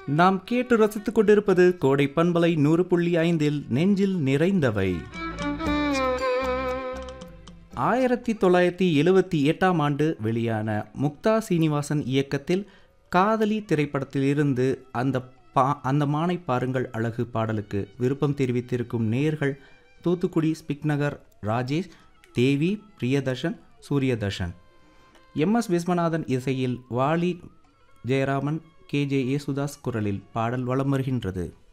நாம் கேட்டு ரசித்துக் கொண்டிருப்பது கோடை பண்பலை நூறு புள்ளி ஐந்தில் நெஞ்சில் நிறைந்தவை ஆயிரத்தி தொள்ளாயிரத்தி எழுவத்தி எட்டாம் ஆண்டு வெளியான முக்தா சீனிவாசன் இயக்கத்தில் காதலி திரைப்படத்திலிருந்து அந்த பா அந்த மானை பாருங்கள் அழகு பாடலுக்கு விருப்பம் தெரிவித்திருக்கும் நேயர்கள் தூத்துக்குடி ஸ்பிக்நகர் ராஜேஷ் தேவி பிரியதர்ஷன் சூரியதர்ஷன் எம் எஸ் விஸ்வநாதன் இசையில் வாலி ஜெயராமன் கே ஜே யேசுதாஸ் குரலில் பாடல் வலம் வருகின்றது